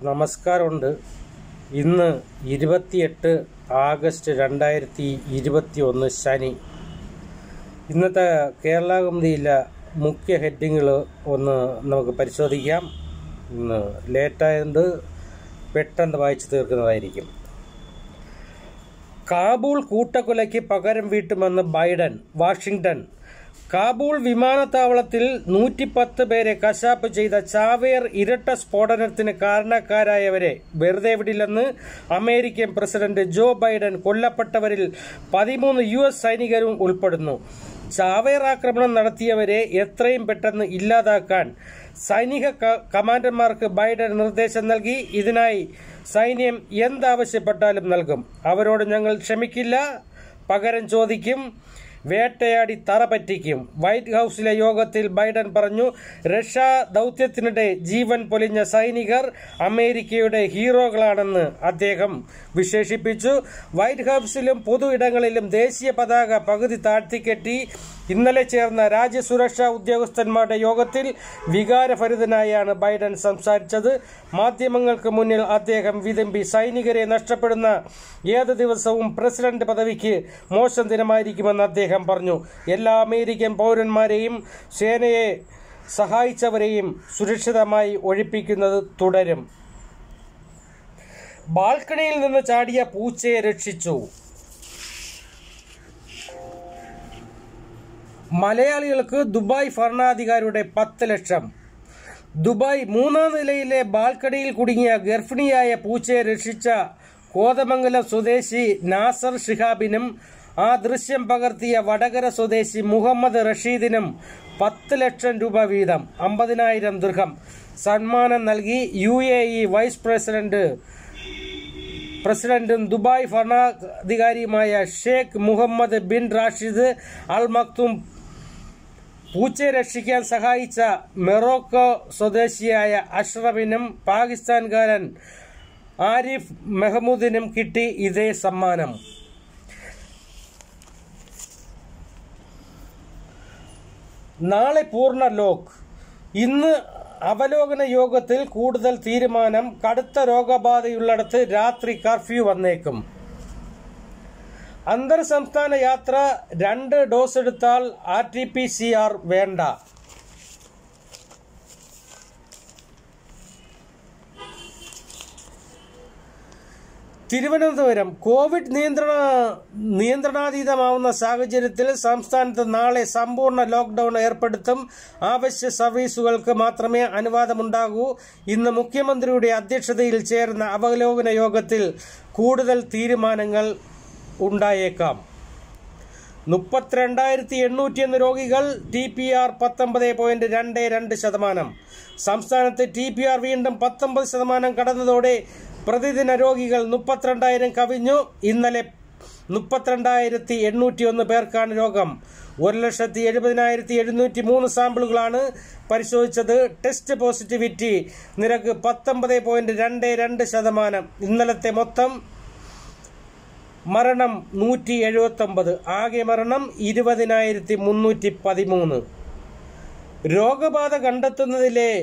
നമസ്കാരമുണ്ട് ഇന്ന് ഇരുപത്തിയെട്ട് ആഗസ്റ്റ് രണ്ടായിരത്തി ഇരുപത്തി ഒന്ന് ശനി ഇന്നത്തെ കേരള കൗമുദിയിലെ മുഖ്യ ഹെഡിങ്ങുകൾ ഒന്ന് നമുക്ക് പരിശോധിക്കാം ഇന്ന് ലേറ്റായതുകൊണ്ട് പെട്ടെന്ന് വായിച്ചു തീർക്കുന്നതായിരിക്കും കാബൂൾ കൂട്ടക്കൊലയ്ക്ക് പകരം വീട്ടുമെന്ന് ബൈഡൻ വാഷിംഗ്ടൺ കാബൂൾ വിമാനത്താവളത്തിൽ നൂറ്റിപ്പത്ത് പേരെ കശാപ്പ് ചെയ്ത ചാവേർ ഇരട്ട സ്ഫോടനത്തിന് കാരണക്കാരായവരെ വെറുതെ വിടില്ലെന്ന് അമേരിക്കൻ പ്രസിഡന്റ് ജോ ബൈഡൻ കൊല്ലപ്പെട്ടവരിൽ പതിമൂന്ന് യു എസ് സൈനികരും ഉൾപ്പെടുന്നു ചാവേർ ആക്രമണം നടത്തിയവരെ എത്രയും പെട്ടെന്ന് ഇല്ലാതാക്കാൻ സൈനിക ക- കമാൻഡർമാർക്ക് ബൈഡൻ നിർദ്ദേശം നൽകി ഇതിനായി സൈന്യം എന്താവശ്യപ്പെട്ടാലും നൽകും അവരോട് ഞങ്ങൾ ക്ഷമിക്കില്ല പകരം ചോദിക്കും വേട്ടയാടി തറ പറ്റിക്കും വൈറ്റ് ഹൌസിലെ യോഗത്തിൽ ബൈഡൻ പറഞ്ഞു രക്ഷാ ദൗത്യത്തിനിടെ ജീവൻ പൊലിഞ്ഞ സൈനികർ അമേരിക്കയുടെ ഹീറോകളാണെന്ന് അദ്ദേഹം വിശേഷിപ്പിച്ചു വൈറ്റ് ഹൌസിലും പൊതു ഇടങ്ങളിലും ദേശീയ പതാക പകുതി താഴ്ത്തിക്കെട്ടി ഇന്നലെ ചേർന്ന രാജ്യസുരക്ഷാ ഉദ്യോഗസ്ഥന്മാരുടെ യോഗത്തിൽ വികാരഭരിതനായാണ് ബൈഡൻ സംസാരിച്ചത് മാധ്യമങ്ങൾക്ക് മുന്നിൽ അദ്ദേഹം വിതമ്പി സൈനികരെ നഷ്ടപ്പെടുന്ന ഏത് ദിവസവും പ്രസിഡന്റ് പദവിക്ക് മോശം ദിനമായിരിക്കുമെന്ന് അദ്ദേഹം പറഞ്ഞു എല്ലാ അമേരിക്കൻ പൗരന്മാരെയും സേനയെ സഹായിച്ചവരെയും സുരക്ഷിതമായി ഒഴിപ്പിക്കുന്നത് തുടരും ബാൽക്കണിയിൽ നിന്ന് ചാടിയ പൂച്ചയെ രക്ഷിച്ചു മലയാളികൾക്ക് ദുബായ് ഭരണാധികാരിയുടെ പത്ത് ലക്ഷം ദുബായ് മൂന്നാം നിലയിലെ ബാൽക്കണിയിൽ കുടുങ്ങിയ ഗർഭിണിയായ പൂച്ചയെ രക്ഷിച്ച കോതമംഗലം സ്വദേശി നാസർ ഷിഹാബിനും ആ ദൃശ്യം പകർത്തിയ വടകര സ്വദേശി മുഹമ്മദ് റഷീദിനും പത്ത് ലക്ഷം രൂപ വീതം അമ്പതിനായിരം ദൃഹം സമ്മാനം നൽകി U A E vice president പ്രസിഡന്റും ദുബായ് ഭരണാധികാരിയുമായ Sheikh Mohammed bin Rashid Al Maktoum പൂച്ചയെ രക്ഷിക്കാൻ സഹായിച്ച മെറോക്കോ സ്വദേശിയായ അഷ്റഫിനും പാകിസ്ഥാൻകാരൻ ആരിഫ് മെഹമ്മൂദിനും കിട്ടി ഇതേ സമ്മാനം നാളെ പൂർണ്ണ ലോക്ക് ഇന്ന് അവലോകന യോഗത്തിൽ കൂടുതൽ തീരുമാനം കടുത്ത രോഗബാധയുള്ളിടത്ത് രാത്രി കർഫ്യൂ വന്നേക്കും അന്തർ സംസ്ഥാന യാത്ര രണ്ട് ഡോസ് എടുത്താൽ R T P C R വേണ്ട തിരുവനന്തപുരം കോവിഡ് നിയന്ത്രണ നിയന്ത്രണാതീതമാവുന്ന സാഹചര്യത്തിൽ സംസ്ഥാനത്ത് നാളെ സമ്പൂർണ്ണ ലോക്ക്ഡൌൺ ഏർപ്പെടുത്തും ആവശ്യ സർവീസുകൾക്ക് മാത്രമേ അനുവാദമുണ്ടാകൂ ഇന്ന് മുഖ്യമന്ത്രിയുടെ അധ്യക്ഷതയിൽ ചേർന്ന അവലോകന യോഗത്തിൽ കൂടുതൽ തീരുമാനങ്ങൾ ഉണ്ടായേക്കാം മുപ്പത്തിരണ്ടായിരത്തി എണ്ണൂറ്റിയൊന്ന് രോഗികൾ ടി പി ആർ പത്തൊമ്പത് പോയിന്റ് രണ്ട് രണ്ട് ശതമാനം സംസ്ഥാനത്ത് ടി പി ആർ വീണ്ടും പത്തൊമ്പത് ശതമാനം കടന്നതോടെ പ്രതിദിന രോഗികൾ മുപ്പത്തിരണ്ടായിരം കവിഞ്ഞു ഇന്നലെ മുപ്പത്തിരണ്ടായിരത്തി എണ്ണൂറ്റി ഒന്ന് പേർക്കാണ് രോഗം ഒരു ലക്ഷത്തി എഴുപതിനായിരത്തി എഴുന്നൂറ്റി മൂന്ന് സാമ്പിളുകളാണ് പരിശോധിച്ചത് ടെസ്റ്റ് പോസിറ്റിവിറ്റി നിരക്ക് പത്തൊമ്പത് പോയിന്റ് രണ്ട് രണ്ട് ശതമാനം ഇന്നലത്തെ മൊത്തം മരണം നൂറ്റി എഴുപത്തൊമ്പത് ആകെ മരണം ഇരുപതിനായിരത്തി മുന്നൂറ്റി പതിമൂന്ന് രോഗബാധ കണ്ടെത്തുന്നതിലെ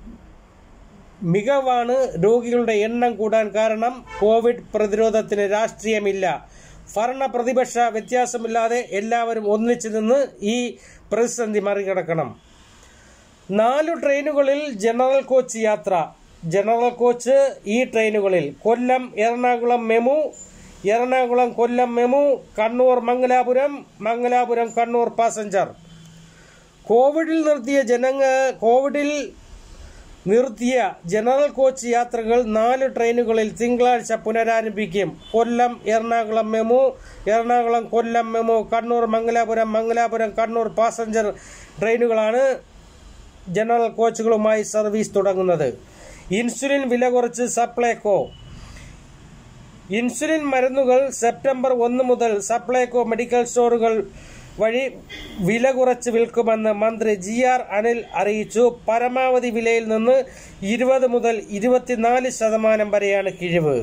മികവാണ് രോഗികളുടെ എണ്ണം കൂടാൻ കാരണം കോവിഡ് പ്രതിരോധത്തിന് രാഷ്ട്രീയമില്ല ഭരണ പ്രതിപക്ഷ വ്യത്യാസമില്ലാതെ എല്ലാവരും ഒന്നിച്ചു നിന്ന് ഈ പ്രതിസന്ധി മറികടക്കണം നാലു ട്രെയിനുകളിൽ ജനറൽ കോച്ച് യാത്ര ജനറൽ കോച്ച് ഈ ട്രെയിനുകളിൽ Kollam Ernakulam MEMU Ernakulam Kollam MEMU Kannur Mangalapuram Mangalapuram Kannur passenger കോവിഡിൽ നിർത്തിയ ജനങ്ങ കോവിഡിൽ നിർത്തിയ ജനറൽ കോച്ച് യാത്രകൾ നാല് ട്രെയിനുകളിൽ തിങ്കളാഴ്ച പുനരാരംഭിക്കും Kollam Ernakulam MEMU Ernakulam Kollam MEMU Kannur Mangalapuram Mangalapuram Kannur passenger ട്രെയിനുകളാണ് ജനറൽ കോച്ചുകളുമായി സർവീസ് തുടങ്ങുന്നത് ഇൻസുലിൻ വില കുറച്ച് സപ്ലൈകോ ഇൻസുലിൻ മരുന്നുകൾ സെപ്റ്റംബർ ഒന്ന് മുതൽ സപ്ലൈകോ മെഡിക്കൽ സ്റ്റോറുകൾ വഴി വില കുറച്ച് വിൽക്കുമെന്ന് മന്ത്രി ജി ആർ അനിൽ അറിയിച്ചു പരമാവധി വിലയിൽ നിന്ന് ഇരുപത് മുതൽ ഇരുപത്തിനാല് ശതമാനം വരെയാണ് കിഴിവ്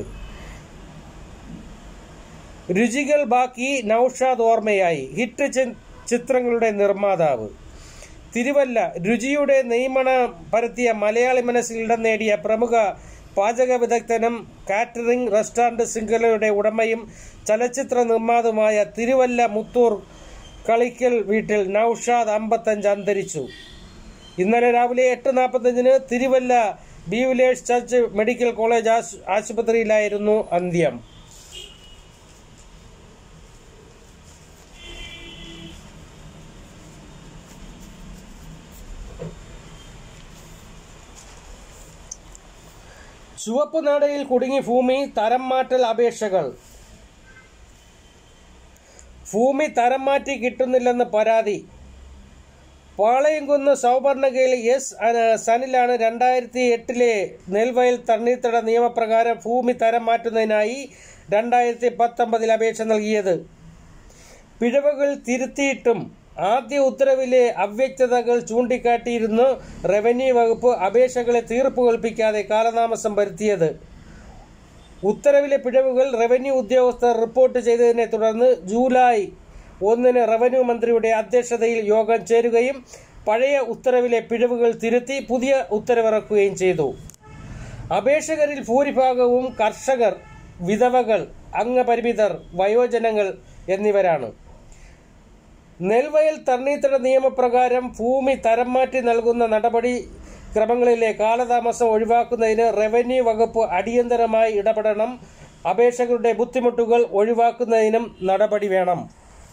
രുചികൾ ബാക്കി നൌഷാദ് ഓർമ്മയായി ഹിറ്റ് ചി- ചിത്രങ്ങളുടെ നിർമ്മാതാവ് തിരുവല്ല രുചിയുടെ നെയ്മണ പരത്തിയ മലയാളി മനസ്സിൽ ഇടം നേടിയ പ്രമുഖ പാചക വിദഗ്ധനും കാറ്ററിംഗ് റെസ്റ്റോറന്റ് ശൃംഖലയുടെ ഉടമയും ചലച്ചിത്ര നിർമ്മാതുമായ തിരുവല്ല മുത്തൂർ കളിക്കൽ വീട്ടിൽ നൌഷാദ് അമ്പത്തഞ്ച് അന്തരിച്ചു ഇന്നലെ രാവിലെ എട്ട് നാൽപ്പത്തഞ്ചിന് Thiruvalla Believers Church Medical College ആശു- ആശുപത്രിയിലായിരുന്നു അന്ത്യം ചുവപ്പ് നാടയിൽ കുടുങ്ങി ഭൂമി തരം മാറ്റൽ അപേക്ഷകൾ ഭൂമി തരം മാറ്റി കിട്ടുന്നില്ലെന്ന് പരാതി പാളയംകുന്ന് സൗവർണകയിൽ എസ് അന- സനിലാണ് രണ്ടായിരത്തി എട്ടിലെ നെൽവയൽ തണ്ണീർത്തട നിയമപ്രകാരം ഭൂമി തരം മാറ്റുന്നതിനായി രണ്ടായിരത്തി പത്തൊമ്പതിൽ അപേക്ഷ നൽകിയത് പിഴവുകൾ തിരുത്തിയിട്ടും ആദ്യ ഉത്തരവിലെ അവ്യക്തതകൾ ചൂണ്ടിക്കാട്ടിയിരുന്നു റവന്യൂ വകുപ്പ് അപേക്ഷകളെ തീർപ്പ് കൽപ്പിക്കാതെ കാലതാമസം വരുത്തിയത് ഉത്തരവിലെ പിഴവുകൾ റവന്യൂ ഉദ്യോഗസ്ഥർ റിപ്പോർട്ട് ചെയ്തതിനെ തുടർന്ന് ജൂലൈ ഒന്നിന് റവന്യൂ മന്ത്രിയുടെ അധ്യക്ഷതയിൽ യോഗം ചേരുകയും പഴയ ഉത്തരവിലെ പിഴവുകൾ തിരുത്തി പുതിയ ഉത്തരവിറക്കുകയും ചെയ്തു അപേക്ഷകരിൽ ഭൂരിഭാഗവും കർഷകർ വിധവകൾ അംഗപരിമിതർ വയോജനങ്ങൾ എന്നിവരാണ് നെൽവയൽ തണ്ണീത്തട നിയമപ്രകാരം ഭൂമി തരം മാറ്റി നൽകുന്ന നടപടി ക്രമങ്ങളിലെ കാലതാമസം ഒഴിവാക്കുന്നതിന് റവന്യൂ വകുപ്പ് അടിയന്തരമായി ഇടപെടണം അപേക്ഷകരുടെ ബുദ്ധിമുട്ടുകൾ ഒഴിവാക്കുന്നതിനും നടപടി വേണം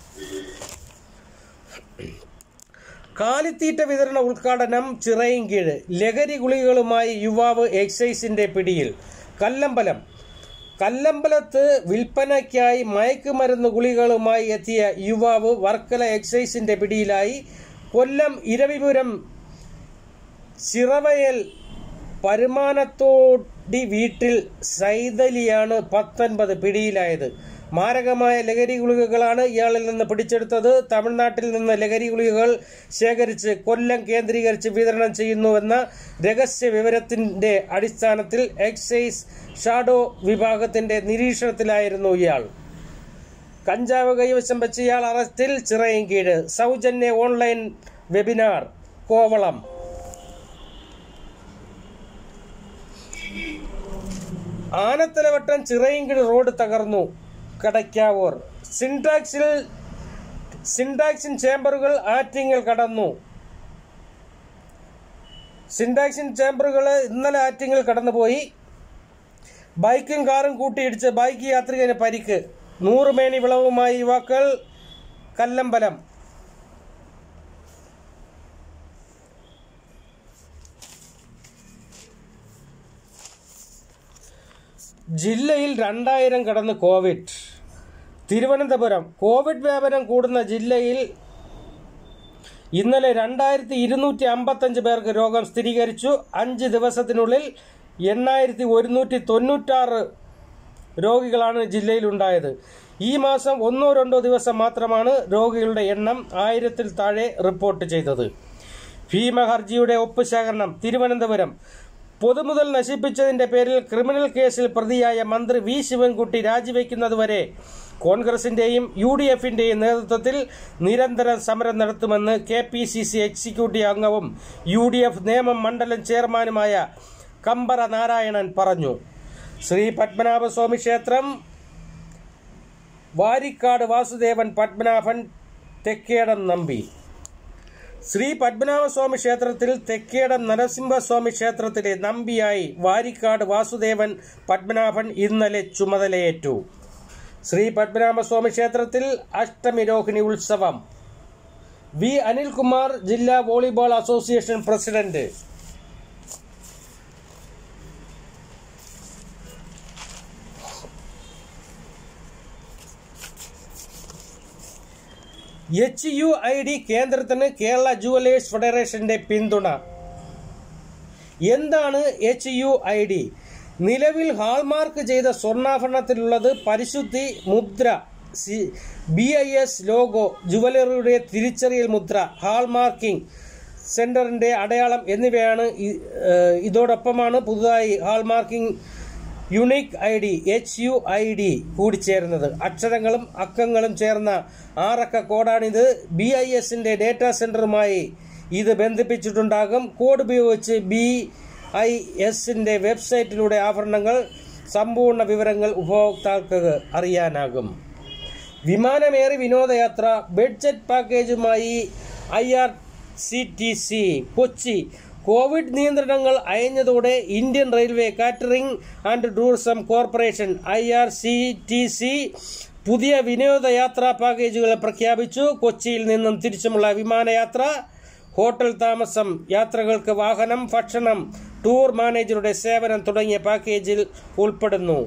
കാലിത്തീറ്റ വിതരണ ഉദ്ഘാടനം ചിറയിൻകീഴ് ലഹരി ഗുളികകളുമായി യുവാവ് എക്സൈസിന്റെ പിടിയിൽ കല്ലമ്പലം കല്ലമ്പലത്ത് വിൽപ്പനയ്ക്കായി മയക്കുമരുന്ന് ഗുളികകളുമായി എത്തിയ യുവാവ് വർക്കല എക്സൈസിന്റെ പിടിയിലായി കൊല്ലം ഇരവിപുരം ചിറവയൽ പരുമാനത്തോടി വീട്ടിൽ സൈതലിയാണ് പത്തൊൻപത് പിടിയിലായത് മാരകമായ ലഹരി ഗുളികകളാണ് ഇയാളിൽ നിന്ന് പിടിച്ചെടുത്തത് തമിഴ്നാട്ടിൽ നിന്ന് ലഹരി ഗുളികകൾ ശേഖരിച്ച് കൊല്ലം കേന്ദ്രീകരിച്ച് വിതരണം ചെയ്യുന്നുവെന്ന രഹസ്യ വിവരത്തിന്റെ അടിസ്ഥാനത്തിൽ എക്സൈസ് ഷാഡോ വിഭാഗത്തിന്റെ നിരീക്ഷണത്തിലായിരുന്നു ഇയാൾ കഞ്ചാവ് കൈവശം വെച്ച് ഇയാൾ അറസ്റ്റിൽ ചിറയൻകീഴ് സൗജന്യ online webinar Kovalam Anathalavattam Chirayinkeezhu road തകർന്നു കടയ്ക്കാവൂർ സിൻടാക്സിൽ സിൻടാക്സിൻ ചേംബറുകൾ ആറ്റിങ്ങൽ കടന്നു സിൻടാക്സിൻ ചേംബറുകൾ ഇന്നലെ ആറ്റിങ്ങൽ കടന്നുപോയി ബൈക്കും കാറും കൂട്ടിയിടിച്ച് ബൈക്ക് യാത്രികന് പരിക്ക് നൂറുമേനി വിളവുമായി യുവാക്കൾ കല്ലമ്പലം ജില്ലയിൽ രണ്ടായിരം കടന്ന് കോവിഡ് തിരുവനന്തപുരം കോവിഡ് വ്യാപനം കൂടുന്ന ജില്ലയിൽ ഇന്നലെ രണ്ടായിരത്തി ഇരുന്നൂറ്റി അമ്പത്തഞ്ച് പേർക്ക് രോഗം സ്ഥിരീകരിച്ചു അഞ്ച് ദിവസത്തിനുള്ളിൽ എണ്ണായിരത്തി ഒരുന്നൂറ്റി തൊണ്ണൂറ്റാറ് രോഗികളാണ് ജില്ലയിലുണ്ടായത് ഈ മാസം ഒന്നോ രണ്ടോ ദിവസം മാത്രമാണ് രോഗികളുടെ എണ്ണം ആയിരത്തിൽ താഴെ റിപ്പോർട്ട് ചെയ്തത് ഭീമ ഹർജിയുടെ ഒപ്പ് ശേഖരണം തിരുവനന്തപുരം പൊതുമുതൽ നശിപ്പിച്ചതിന്റെ പേരിൽ ക്രിമിനൽ കേസിൽ പ്രതിയായ മന്ത്രി വി ശിവൻകുട്ടി രാജിവെക്കുന്നതുവരെ കോൺഗ്രസിന്റെയും യു ഡി എഫിന്റെയും നേതൃത്വത്തിൽ നിരന്തരം സമരം നടത്തുമെന്ന് K P C C executive അംഗവും യു ഡി എഫ് നേമം മണ്ഡലം ചെയർമാനുമായ കമ്പറ നാരായണൻ പറഞ്ഞു ശ്രീ പത്മനാഭസ്വാമി ക്ഷേത്രം വാരിക്കാട് വാസുദേവൻ പത്മനാഭൻ തെക്കേടം നമ്പി ശ്രീ പത്മനാഭസ്വാമി ക്ഷേത്രത്തിൽ തെക്കേടം നരസിംഹസ്വാമി ക്ഷേത്രത്തിലെ നമ്പിയായി വാരിക്കാട് വാസുദേവൻ പത്മനാഭൻ ഇന്നലെ ചുമതലയേറ്റു ശ്രീ പത്മനാഭസ്വാമി ക്ഷേത്രത്തിൽ അഷ്ടമിരോഹിണി ഉത്സവം വി അനിൽകുമാർ ജില്ലാ volleyball association president H U I D കേന്ദ്രത്തിന് കേരള ജുവലേഴ്സ് ഫെഡറേഷന്റെ പിന്തുണ എന്താണ് എച്ച് യു ഐ ഡി നിലവിൽ ഹാൾമാർക്ക് ചെയ്ത സ്വർണ്ണാഭരണത്തിലുള്ളത് പരിശുദ്ധി മുദ്ര ബി ഐ എസ് ലോഗോ ജുവലറിയുടെ തിരിച്ചറിയൽ മുദ്ര ഹാൾമാർക്കിംഗ് സെന്ററിന്റെ അടയാളം എന്നിവയാണ് ഇ- ഏഹ് ഇതോടൊപ്പമാണ് പുതുതായി hallmarking unique I D H U I D കൂടിച്ചേരുന്നത് അക്ഷരങ്ങളും അക്കങ്ങളും ചേർന്ന ആറക്ക കോഡാണിത് ബി ഐ എസിന്റെ ഡേറ്റാ സെന്ററുമായി ഇത് ബന്ധിപ്പിച്ചിട്ടുണ്ടാകും കോഡ് ഉപയോഗിച്ച് ബി ഐ എസിന്റെ വെബ്സൈറ്റിലൂടെ ആഭരണങ്ങൾ സമ്പൂർണ്ണ വിവരങ്ങൾ ഉപഭോക്താക്കൾക്ക് അറിയാനാകും വിമാനമേറി വിനോദയാത്ര ബഡ്ജറ്റ് പാക്കേജുമായി I R C T C Kochi Covid നിയന്ത്രണങ്ങൾ അയഞ്ഞതോടെ Indian railway catering and tourism corporation I R C T C പുതിയ വിനോദയാത്രാ പാക്കേജുകൾ പ്രഖ്യാപിച്ചു കൊച്ചിയിൽ നിന്നും തിരിച്ചുമുള്ള വിമാനയാത്ര ഹോട്ടൽ താമസം യാത്രകൾക്ക് വാഹനം ഭക്ഷണം ടൂർ മാനേജറുടെ സേവനം തുടങ്ങിയ പാക്കേജിൽ ഉൾപ്പെടുന്നു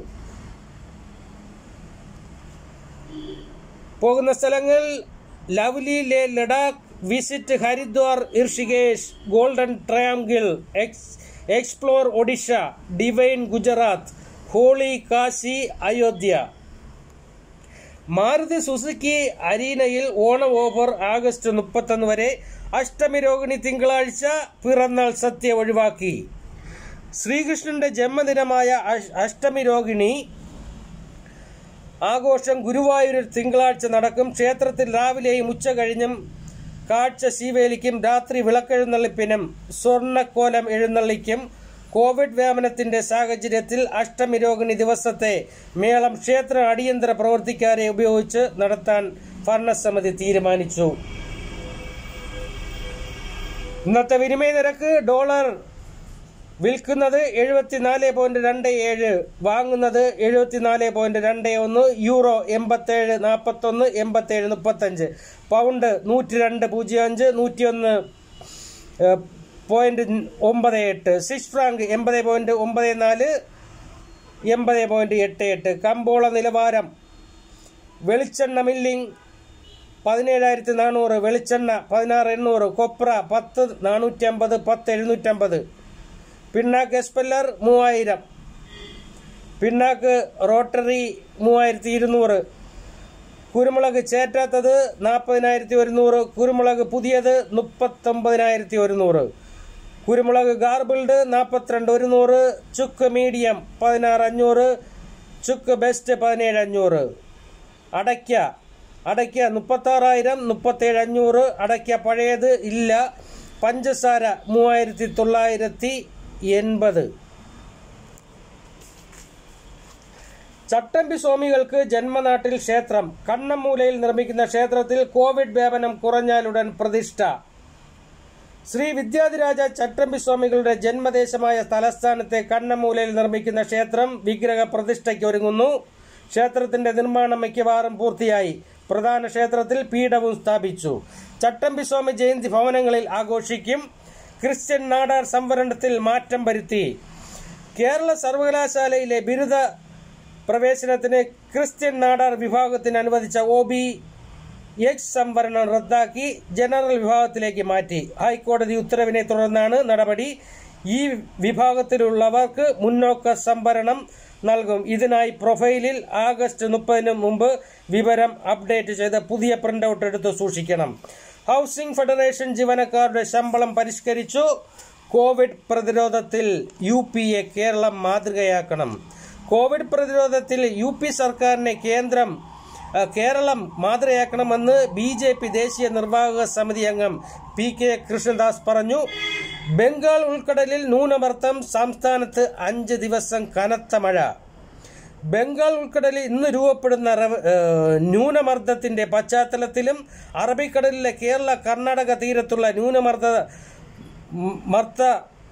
പോകുന്ന സ്ഥലങ്ങൾ lovely Leh Ladakh visit Haridwar Rishikesh golden triangle എക്സ് explore Odisha divine Gujarat holy Kashi Ayodhya Maruti Suzuki അരീനയിൽ ഓണം ഓഫർ ആഗസ്റ്റ് മുപ്പത്തൊന്ന് വരെ അഷ്ടമി രോഹിണി തിങ്കളാഴ്ച പിറന്നാൾ സത്യ ഒഴിവാക്കി ശ്രീകൃഷ്ണന്റെ ജന്മദിനമായ അഷ്- അഷ്ടമി രോഹിണി ആഘോഷം ഗുരുവായൂരിൽ തിങ്കളാഴ്ച നടക്കും ക്ഷേത്രത്തിൽ രാവിലെയും ഉച്ച കഴിഞ്ഞും കാഴ്ച ശീവേലിക്കും രാത്രി വിളക്കെഴുന്നള്ളിപ്പിനും സ്വർണ്ണക്കോലം എഴുന്നള്ളിക്കും കോവിഡ് വ്യാപനത്തിന്റെ സാഹചര്യത്തിൽ അഷ്ടമി രോഹിണി ദിവസത്തെ മേളം ക്ഷേത്ര അടിയന്തര പ്രവർത്തിക്കാരെ ഉപയോഗിച്ച് നടത്താൻ ഭരണസമിതി തീരുമാനിച്ചു ഇന്നത്തെ വിനിമയ നിരക്ക് ഡോളർ വിൽക്കുന്നത് എഴുപത്തിനാല് പോയിന്റ് രണ്ട് ഏഴ് വാങ്ങുന്നത് എഴുപത്തിനാല് പോയിന്റ് രണ്ട് ഒന്ന് യൂറോ എൺപത്തേഴ് നാൽപ്പത്തൊന്ന് എൺപത്തേഴ് മുപ്പത്തഞ്ച് പൗണ്ട് നൂറ്റി രണ്ട് പൂജ്യം അഞ്ച് നൂറ്റിയൊന്ന് പോയിന്റ് ഒമ്പത് എട്ട് സ്വിസ് ഫ്രാങ്ക് എൺപത് പോയിന്റ് ഒമ്പത് നാല് എൺപത് പോയിന്റ് എട്ട് എട്ട് കമ്പോള നിലവാരം വെളിച്ചെണ്ണ മില്ലിംഗ് പതിനേഴായിരത്തി നാനൂറ് വെളിച്ചെണ്ണ പതിനാറ് എണ്ണൂറ് കൊപ്ര പത്ത് നാനൂറ്റി അമ്പത് പത്ത് എഴുന്നൂറ്റമ്പത് പിണ്ണാക്ക് എസ്പെല്ലർ മൂവായിരം പിണ്ണാക്ക് റോട്ടറി മൂവായിരത്തി ഇരുന്നൂറ് കുരുമുളക് ചേറ്റാത്തത് നാൽപ്പതിനായിരത്തി ഒരുന്നൂറ് കുരുമുളക് പുതിയത് മുപ്പത്തൊമ്പതിനായിരത്തി ഒരുന്നൂറ് കുരുമുളക് ഗാർബിൾഡ് നാൽപ്പത്തിരണ്ട് ഒരുന്നൂറ് ചുക്ക് മീഡിയം പതിനാറ് അഞ്ഞൂറ് ചുക്ക് ബെസ്റ്റ് പതിനേഴ് അഞ്ഞൂറ് അടയ്ക്ക അടയ്ക്ക മുപ്പത്താറായിരം മുപ്പത്തേഴ് അഞ്ഞൂറ് അടയ്ക്ക പഴയത് ഇല്ല പഞ്ചസാര മൂവായിരത്തി തൊള്ളായിരത്തി എൺപത് ചട്ടമ്പി സ്വാമികൾക്ക് ജന്മനാട്ടിൽ ക്ഷേത്രം കണ്ണമ്മൂലയിൽ നിർമ്മിക്കുന്ന ക്ഷേത്രത്തിൽ കോവിഡ് വ്യാപനം കുറഞ്ഞാലുടൻ പ്രതിഷ്ഠ ശ്രീ വിദ്യാധിരാജ ചട്ടമ്പി സ്വാമികളുടെ ജന്മദേശമായ തലസ്ഥാനത്തെ കണ്ണമൂലയിൽ നിർമ്മിക്കുന്ന ക്ഷേത്രം വിഗ്രഹ പ്രതിഷ്ഠയ്ക്ക് ഒരുങ്ങുന്നു ക്ഷേത്രത്തിന്റെ നിർമ്മാണം മിക്കവാറും പൂർത്തിയായി പ്രധാന ക്ഷേത്രത്തിൽ പീഠവും സ്ഥാപിച്ചു ചട്ടമ്പി സ്വാമി ജയന്തി ഭവനങ്ങളിൽ ആഘോഷിക്കും ക്രിസ്ത്യൻ നാടാർ സംവരണത്തിൽ മാറ്റം വരുത്തി കേരള സർവകലാശാലയിലെ ബിരുദ പ്രവേശനത്തിന് ക്രിസ്ത്യൻ നാടാർ വിഭാഗത്തിന് അനുവദിച്ച ഒ ബി എക്സ് സംവരണം റദ്ദാക്കി ജനറൽ വിഭാഗത്തിലേക്ക് മാറ്റി ഹൈക്കോടതി ഉത്തരവിനെ തുടർന്നാണ് നടപടി ഈ വിഭാഗത്തിലുള്ളവർക്ക് മുന്നോക്ക സംവരണം നൽകും ഇതിനായി പ്രൊഫൈലിൽ ആഗസ്റ്റ് മുപ്പതിന് മുമ്പ് വിവരം അപ്ഡേറ്റ് ചെയ്ത് പുതിയ പ്രിന്റ് ഔട്ട് എടുത്ത് സൂക്ഷിക്കണം ഹൗസിംഗ് ഫെഡറേഷൻ ജീവനക്കാരുടെ ശമ്പളം പരിഷ്കരിച്ചു കോവിഡ് പ്രതിരോധത്തിൽ യു പി എ കേരളം മാതൃകയാക്കണം കോവിഡ് പ്രതിരോധത്തിൽ യു പി സർക്കാരിനെ കേന്ദ്രം അഹ്, കേരളം മാതൃകയാക്കണമെന്ന് ബി ജെ പി ദേശീയ നിർവാഹക സമിതി അംഗം പി കെ കൃഷ്ണദാസ് പറഞ്ഞു ബംഗാൾ ഉൾക്കടലിൽ ന്യൂനമർദ്ദം സംസ്ഥാനത്ത് അഞ്ച് ദിവസം കനത്ത മഴ ബംഗാൾ ഉൾക്കടലിൽ ഇന്ന് രൂപപ്പെടുന്ന റവ- ഏഹ് ന്യൂനമർദ്ദത്തിന്റെ പശ്ചാത്തലത്തിലും അറബിക്കടലിലെ കേരള കർണാടക തീരത്തുള്ള ന്യൂനമർദ്ദ മ- മർദ്ദ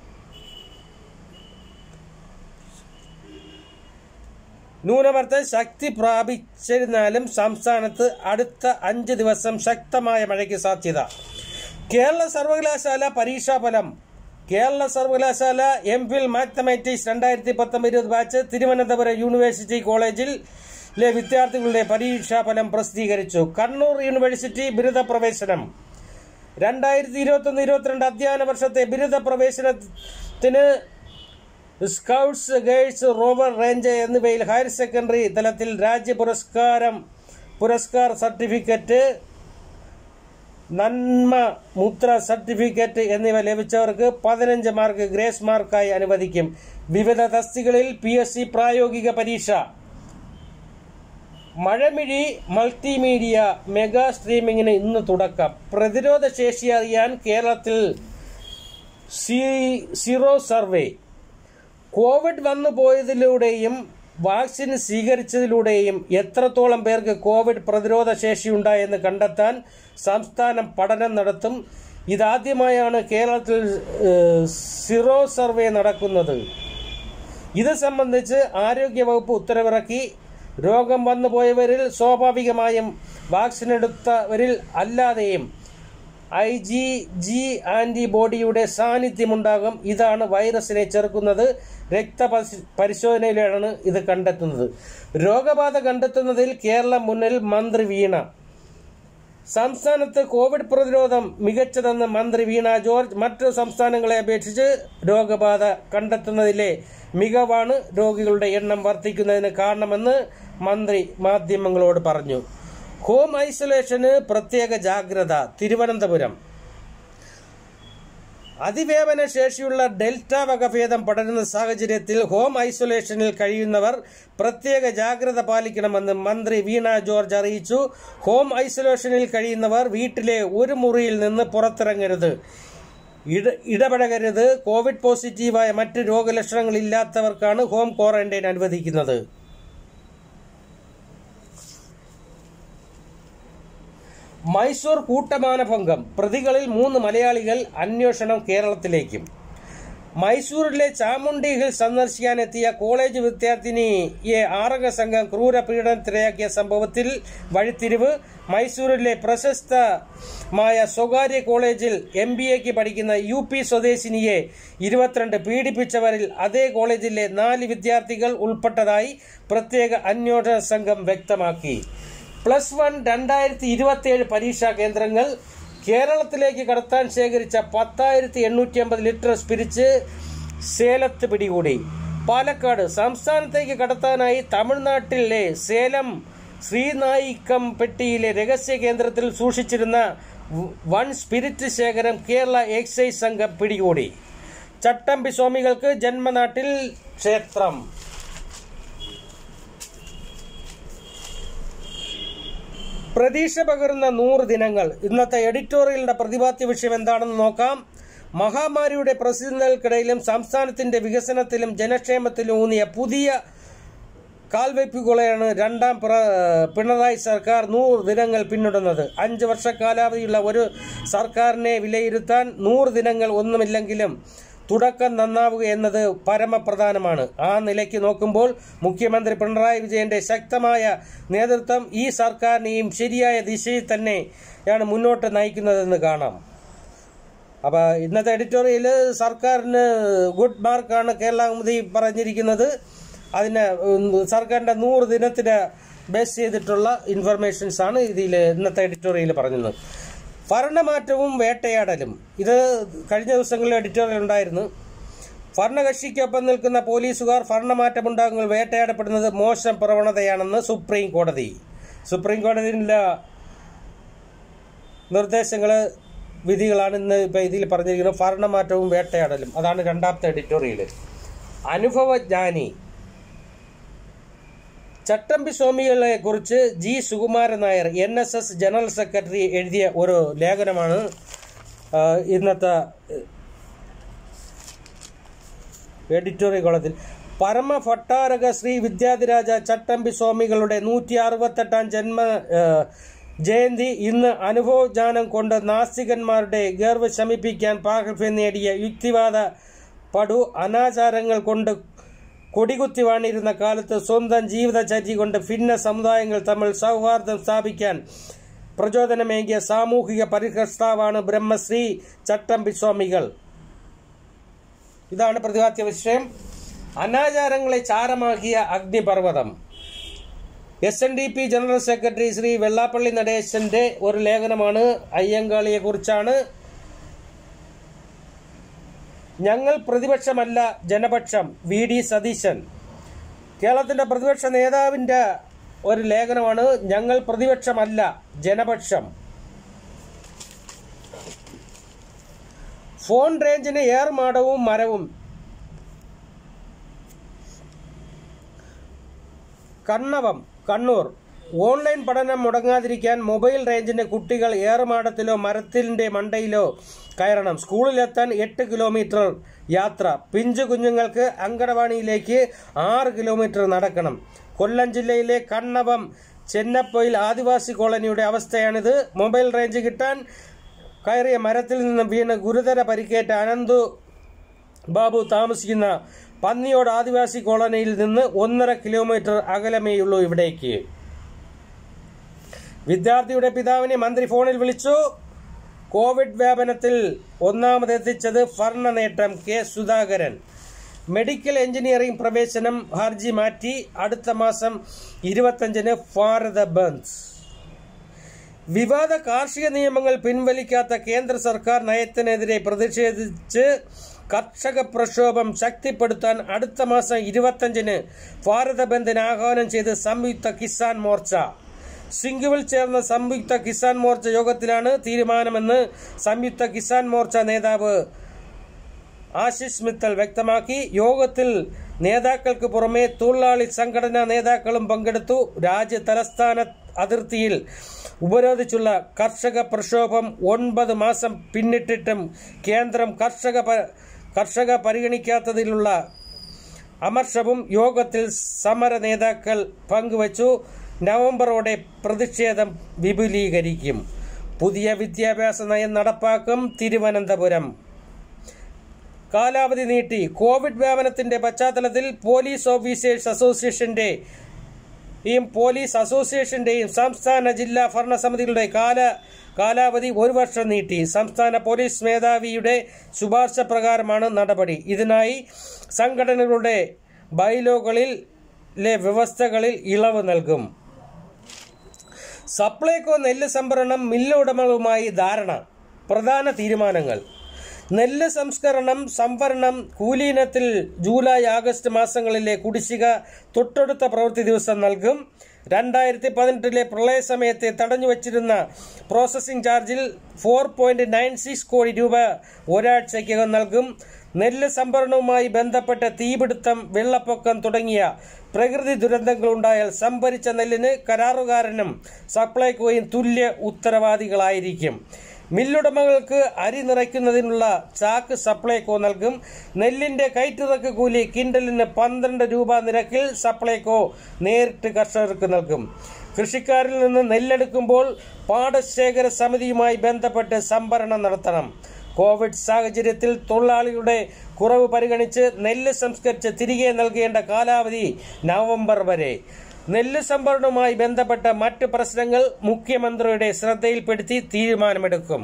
ന്യൂനമർദ്ദം ശക്തി പ്രാപിച്ചിരുന്നാലും സംസ്ഥാനത്ത് അടുത്ത അഞ്ച് ദിവസം ശക്തമായ മഴയ്ക്ക് സാധ്യത കേരള സർവകലാശാല പരീക്ഷാഫലം കേരള സർവകലാശാല എം ഫിൽ മാത്തമാറ്റിക്സ് രണ്ടായിരത്തി പത്തൊമ്പത് ഇരുപത് ബാച്ച് തിരുവനന്തപുരം യൂണിവേഴ്സിറ്റി കോളേജിൽ ലെ വിദ്യാർത്ഥികളുടെ പരീക്ഷാഫലം പ്രസിദ്ധീകരിച്ചു കണ്ണൂർ യൂണിവേഴ്സിറ്റി ബിരുദ പ്രവേശനം രണ്ടായിരത്തി ഇരുപത്തൊന്ന് ഇരുപത്തിരണ്ട് അധ്യയന വർഷത്തെ ബിരുദ പ്രവേശനത്തിന് സ്കൗട്ട്സ് ഗൈഡ്സ് റോവർ റേഞ്ച് എന്നിവയിൽ ഹയർ സെക്കൻഡറി തലത്തിൽ രാജ്യ പുരസ്കാരം പുരസ്കാർ സർട്ടിഫിക്കറ്റ് നന്മ മുദ്ര സർട്ടിഫിക്കറ്റ് എന്നിവ ലഭിച്ചവർക്ക് പതിനഞ്ച് മാർക്ക് ഗ്രേസ് മാർക്കായി അനുവദിക്കും വിവിധ തസ്തികളിൽ പി എസ് സി പ്രായോഗിക പരീക്ഷ മഴമിഴി മൾട്ടിമീഡിയ മെഗാ സ്ട്രീമിങ്ങിന് ഇന്ന് തുടക്കം പ്രതിരോധ ശേഷി അറിയാൻ കേരളത്തിൽ സി- സീറോ സർവേ കോവിഡ് വന്നു പോയതിലൂടെയും വാക്സിൻ സ്വീകരിച്ചതിലൂടെയും എത്രത്തോളം പേർക്ക് കോവിഡ് പ്രതിരോധ ശേഷിയുണ്ടായെന്ന് കണ്ടെത്താൻ സംസ്ഥാനം പഠനം നടത്തും ഇതാദ്യമായാണ് കേരളത്തിൽ ഏഹ്, സീറോ സർവേ നടക്കുന്നത് ഇത് സംബന്ധിച്ച് ആരോഗ്യവകുപ്പ് ഉത്തരവിറക്കി രോഗം വന്നു പോയവരിൽ സ്വാഭാവികമായും വാക്സിൻ എടുത്തവരിൽ അല്ലാതെയും ഐ ജി ജി ആന്റിബോഡിയുടെ സാന്നിധ്യമുണ്ടാകും ഇതാണ് വൈറസിനെ ചെറുക്കുന്നത് രക്തപരിശ് പരിശോധനയിലാണ് ഇത് കണ്ടെത്തുന്നത് രോഗബാധ കണ്ടെത്തുന്നതിൽ കേരളം മുന്നിൽ മന്ത്രി വീണ സംസ്ഥാനത്ത് കോവിഡ് പ്രതിരോധം മികച്ചതെന്ന് മന്ത്രി വീണ ജോർജ് മറ്റു സംസ്ഥാനങ്ങളെ അപേക്ഷിച്ച് രോഗബാധ കണ്ടെത്തുന്നതിലെ മികവാണ് രോഗികളുടെ എണ്ണം വർദ്ധിക്കുന്നതിന് കാരണമെന്ന് മന്ത്രി മാധ്യമങ്ങളോട് പറഞ്ഞു ഹോം ഐസൊലേഷന് പ്രത്യേക ജാഗ്രത തിരുവനന്തപുരം അതിവേവന ശേഷിയുള്ള ഡെൽറ്റ വകഭേദം പടരുന്ന സാഹചര്യത്തിൽ ഹോം ഐസൊലേഷനിൽ കഴിയുന്നവർ പ്രത്യേക ജാഗ്രത പാലിക്കണമെന്ന് മന്ത്രി വീണ ജോർജ് അറിയിച്ചു ഹോം ഐസൊലേഷനിൽ കഴിയുന്നവർ വീട്ടിലെ ഒരു മുറിയിൽ നിന്ന് പുറത്തിറങ്ങരുത് ഇട ഇടപഴകരുത് കോവിഡ് പോസിറ്റീവായ മറ്റ് രോഗലക്ഷണങ്ങളില്ലാത്തവർക്കാണ് ഹോം ക്വാറന്റൈൻ അനുവദിക്കുന്നത് മൈസൂർ കൂട്ടമാനഭംഗം പ്രതികളിൽ മൂന്ന് മലയാളികൾ അന്വേഷണം കേരളത്തിലേക്കും മൈസൂരിലെ ചാമുണ്ഡി ഹിൽ സന്ദർശിക്കാനെത്തിയ കോളേജ് വിദ്യാർത്ഥിനിയെ ആറംഗ സംഘം ക്രൂര പീഡനത്തിരയാക്കിയ സംഭവത്തിൽ വഴിത്തിരിവ് മൈസൂരിലെ പ്രശസ്തമായ സ്വകാര്യ കോളേജിൽ എം ബി എക്ക് പഠിക്കുന്ന യു പി സ്വദേശിനിയെ ഇരുപത്തിരണ്ട് പീഡിപ്പിച്ചവരിൽ അതേ കോളേജിലെ നാല് വിദ്യാർത്ഥികൾ ഉൾപ്പെട്ടതായി പ്രത്യേക അന്വേഷണ സംഘം വ്യക്തമാക്കി പ്ലസ് വൺ രണ്ടായിരത്തി ഇരുപത്തിയേഴ് പരീക്ഷാ കേന്ദ്രങ്ങൾ കേരളത്തിലേക്ക് കടത്താൻ ശേഖരിച്ച പത്തായിരത്തി എണ്ണൂറ്റി അമ്പത് ലിറ്റർ സ്പിരിച്ച് സേലത്ത് പിടികൂടി പാലക്കാട് സംസ്ഥാനത്തേക്ക് കടത്താനായി തമിഴ്നാട്ടിലെ സേലം ശ്രീനായിക്കം പെട്ടിയിലെ രഹസ്യ കേന്ദ്രത്തിൽ സൂക്ഷിച്ചിരുന്ന വൺ സ്പിരിറ്റ് ശേഖരം കേരള എക്സൈസ് സംഘം പിടികൂടി ചട്ടമ്പി സ്വാമികൾക്ക് ജന്മനാട്ടിൽ ക്ഷേത്രം പ്രതീക്ഷ പകരുന്ന നൂറ് ദിനങ്ങൾ ഇന്നത്തെ എഡിറ്റോറിയലിന്റെ പ്രതിപാദ്യ വിഷയം എന്താണെന്ന് നോക്കാം മഹാമാരിയുടെ പ്രതിസന്ധികൾക്കിടയിലും സംസ്ഥാനത്തിന്റെ വികസനത്തിലും ജനക്ഷേമത്തിലും ഊന്നിയ പുതിയ കാൽവയ്പ്പുകളെയാണ് രണ്ടാം പ്ര- പിണറായി സർക്കാർ നൂറ് ദിനങ്ങൾ പിന്നിടുന്നത് അഞ്ച് വർഷ കാലാവധിയുള്ള ഒരു സർക്കാരിനെ വിലയിരുത്താൻ നൂറ് ദിനങ്ങൾ ഒന്നുമില്ലെങ്കിലും തുടക്കം നന്നാവുക എന്നത് പരമപ്രധാനമാണ് ആ നിലയ്ക്ക് നോക്കുമ്പോൾ മുഖ്യമന്ത്രി പിണറായി വിജയന്റെ ശക്തമായ നേതൃത്വം ഈ സർക്കാരിനെയും ശരിയായ ദിശയിൽ തന്നെയാണ് മുന്നോട്ട് നയിക്കുന്നതെന്ന് കാണാം അപ്പോൾ ഇന്നത്തെ എഡിറ്റോറിയൽ സർക്കാരിന് ഗുഡ് മാർക്കാണ് കേരള കൗമുദി പറഞ്ഞിരിക്കുന്നത് അതിന് ഉം, സർക്കാരിൻ്റെ നൂറ് ദിനത്തിന് ബേസ് ചെയ്തിട്ടുള്ള ഇൻഫർമേഷൻസ് ആണ് ഇതിൽ ഇന്നത്തെ എഡിറ്റോറിയൽ പറഞ്ഞത് ഭരണമാറ്റവും വേട്ടയാടലും ഇത് കഴിഞ്ഞ ദിവസങ്ങളിൽ എഡിറ്റോറിയൽ ഉണ്ടായിരുന്നു ഭരണകക്ഷിക്കൊപ്പം നിൽക്കുന്ന പോലീസുകാർ ഭരണമാറ്റമുണ്ടാകുമ്പോൾ വേട്ടയാടപ്പെടുന്നത് മോശം പ്രവണതയാണെന്ന് സുപ്രീം കോടതി സുപ്രീം കോടതിയിലെ നിർദ്ദേശങ്ങൾ വിധികളാണ് ഇന്ന് ഇപ്പം ഇതിൽ പറഞ്ഞിരിക്കുന്നത് ഭരണമാറ്റവും വേട്ടയാടലും അതാണ് രണ്ടാമത്തെ എഡിറ്റോറിയൽ അനുഭവജ്ഞാനി ചട്ടമ്പി സ്വാമികളെ കുറിച്ച് G Sukumaran Nair N S S general secretary എഴുതിയ ഒരു ലേഖനമാണ് ആ, ഇന്നത്തെ എഡിറ്റോറിയൽ കോളത്തിൽ പരമ ഭട്ടാരക ശ്രീ വിദ്യാധിരാജ ചട്ടമ്പി സ്വാമികളുടെ നൂറ്റി അറുപത്തെട്ടാം ജന്മ ആ, ജയന്തി ഇന്ന് അനുഭവജ്ഞാനം കൊണ്ട് നാസ്തികന്മാരുടെ ഗർവ് ശമിപ്പിക്കാൻ പാകഭ്യം നേടിയ യുക്തിവാദ പടു അനാചാരങ്ങൾ കൊണ്ട് കൊടികുത്തി വാണിരുന്ന കാലത്ത് സ്വന്തം ജീവിതചര്യ കൊണ്ട് ഭിന്ന സമുദായങ്ങൾ തമ്മിൽ സൗഹാർദ്ദം സ്ഥാപിക്കാൻ പ്രചോദനമേകിയ സാമൂഹിക പരിഷ്കർത്താവാണ് ബ്രഹ്മശ്രീ ചട്ടമ്പി സ്വാമികൾ ഇതാണ് പ്രതിപാദ്യ വിഷയം അനാചാരങ്ങളെ ചാരമാക്കിയ അഗ്നിപർവ്വതം S N D P general secretary Shri Vellappally നടേശന്റെ ഒരു ലേഖനമാണ് അയ്യങ്കാളിയെ കുറിച്ചാണ് ഞങ്ങൾ പ്രതിപക്ഷമല്ല ജനപക്ഷം വി ഡി സതീശൻ കേരളത്തിന്റെ പ്രതിപക്ഷ നേതാവിന്റെ ഒരു ലേഖനമാണ് ഞങ്ങൾ പ്രതിപക്ഷമല്ല ജനപക്ഷം ഫോൺ റേഞ്ചിന് ഏർമാടവും മരവും കണ്ണവം കണ്ണൂർ ഓൺലൈൻ പഠനം മുടങ്ങാതിരിക്കാൻ മൊബൈൽ റേഞ്ചിന്റെ കുട്ടികൾ ഏറുമാടത്തിലോ മരത്തിന്റെ മണ്ടയിലോ കയറണം സ്കൂളിലെത്താൻ എട്ട് കിലോമീറ്റർ യാത്ര പിഞ്ചു കുഞ്ഞുങ്ങൾക്ക് അങ്കണവാടിയിലേക്ക് ആറ് കിലോമീറ്റർ നടക്കണം കൊല്ലം ജില്ലയിലെ കണ്ണവം ചെന്നപ്പൊയിൽ ആദിവാസി കോളനിയുടെ അവസ്ഥയാണിത് മൊബൈൽ റേഞ്ച് കിട്ടാൻ കയറിയ മരത്തിൽ നിന്ന് വീണ് ഗുരുതര പരിക്കേറ്റ അനന്തു ബാബു താമസിക്കുന്ന പന്നിയോട് ആദിവാസി കോളനിയിൽ നിന്ന് ഒന്നര കിലോമീറ്റർ അകലമേയുള്ളൂ ഇവിടേക്ക് വിദ്യാർത്ഥിയുടെ പിതാവിനെ മന്ത്രി ഫോണിൽ വിളിച്ചു കോവിഡ് വ്യാപനത്തിൽ ഒന്നാമതെത്തിച്ചത് ഭരണ നേട്ടം കെ സുധാകരൻ മെഡിക്കൽ എഞ്ചിനീയറിംഗ് പ്രവേശനം ഹർജി മാറ്റി അടുത്ത മാസം ഇരുപത്തഞ്ചിന് ഭാരത ബന്ദ് വിവാദ കാർഷിക നിയമങ്ങൾ പിൻവലിക്കാത്ത കേന്ദ്ര സർക്കാർ നയത്തിനെതിരെ പ്രതിഷേധിച്ച് കർഷക പ്രക്ഷോഭം ശക്തിപ്പെടുത്താൻ അടുത്ത മാസം ഇരുപത്തഞ്ചിന് ഭാരത ബന്ദിന് ആഹ്വാനം ചെയ്ത് സംയുക്ത കിസാൻ മോർച്ച സിംഗുവിൽ ചേർന്ന സംയുക്ത കിസാൻ മോർച്ച യോഗത്തിലാണ് തീരുമാനമെന്ന് സംയുക്ത കിസാൻ മോർച്ച നേതാവ് ആശിഷ് മിത്തൽ വ്യക്തമാക്കി യോഗത്തിൽ നേതാക്കൾക്ക് പുറമെ തൊഴിലാളി സംഘടനാ നേതാക്കളും പങ്കെടുത്തു രാജ്യ തലസ്ഥാന അതിർത്തിയിൽ ഉപരോധിച്ചുള്ള കർഷക പ്രക്ഷോഭം ഒൻപത് മാസം പിന്നിട്ടിട്ടും കേന്ദ്രം കർഷക പ- കർഷക പരിഗണിക്കാത്തതിലുള്ള അമർഷവും യോഗത്തിൽ സമര നേതാക്കൾ പങ്കുവച്ചു നവംബറോടെ പ്രതിഷേധം വിപുലീകരിക്കും പുതിയ വിദ്യാഭ്യാസ നയം നടപ്പാക്കും തിരുവനന്തപുരം കാലാവധി നീട്ടി കോവിഡ് വ്യാപനത്തിന്റെ പശ്ചാത്തലത്തിൽ പോലീസ് ഓഫീസേഴ്സ് അസോസിയേഷന്റെ യും പോലീസ് അസോസിയേഷന്റെയും സംസ്ഥാന ജില്ലാ ഭരണസമിതികളുടെ കാല കാലാവധി ഒരു വർഷം നീട്ടി സംസ്ഥാന പോലീസ് മേധാവിയുടെ ശുപാർശ പ്രകാരമാണ് നടപടി ഇതിനായി സംഘടനകളുടെ ബൈലോകളിലെ വ്യവസ്ഥകളിൽ ഇളവ് നൽകും സപ്ലൈകോ നെല്ല് സംഭരണം മില്ല് ഉടമകളുമായി ധാരണ പ്രധാന തീരുമാനങ്ങൾ നെല്ല് സംസ്കരണം സംഭരണം കൂലീനത്തിൽ ജൂലൈ ആഗസ്റ്റ് മാസങ്ങളിലെ കുടിശ്ശിക തൊട്ടടുത്ത പ്രവൃത്തി ദിവസം നൽകും രണ്ടായിരത്തി പതിനെട്ടിലെ പ്രളയ സമയത്തെ തടഞ്ഞുവച്ചിരുന്ന പ്രോസസ്സിംഗ് ചാർജിൽ four point nine six crore രൂപ ഒരാഴ്ചയ്ക്കകം നൽകും നെല്ല് സംഭരണവുമായി ബന്ധപ്പെട്ട തീപിടുത്തം വെള്ളപ്പൊക്കം തുടങ്ങിയ പ്രകൃതി ദുരന്തങ്ങളുണ്ടായാൽ സംഭരിച്ച നെല്ലിന് കരാറുകാരനും സപ്ലൈകോയും തുല്യ ഉത്തരവാദികളായിരിക്കും മില്ലുടമകൾക്ക് അരി നിറയ്ക്കുന്നതിനുള്ള ചാക്ക് സപ്ലൈകോ നൽകും നെല്ലിന്റെ കയറ്റിറക്ക് കൂലി കിൻഡലിന് പന്ത്രണ്ട് രൂപ നിരക്കിൽ സപ്ലൈകോ നേരിട്ട് കർഷകർക്ക് നൽകും കൃഷിക്കാരിൽ നിന്ന് നെല്ലെടുക്കുമ്പോൾ പാടശേഖര സമിതിയുമായി ബന്ധപ്പെട്ട് സംഭരണം നടത്തണം കോവിഡ് സാഹചര്യത്തിൽ തൊഴിലാളികളുടെ കുറവ് പരിഗണിച്ച് നെല്ല് സംസ്കരിച്ച് തിരികെ നൽകേണ്ട കാലാവധി നവംബർ വരെ നെല്ല് സംഭരണവുമായി ബന്ധപ്പെട്ട മറ്റ് പ്രശ്നങ്ങൾ മുഖ്യമന്ത്രിയുടെ ശ്രദ്ധയിൽപ്പെടുത്തി തീരുമാനമെടുക്കും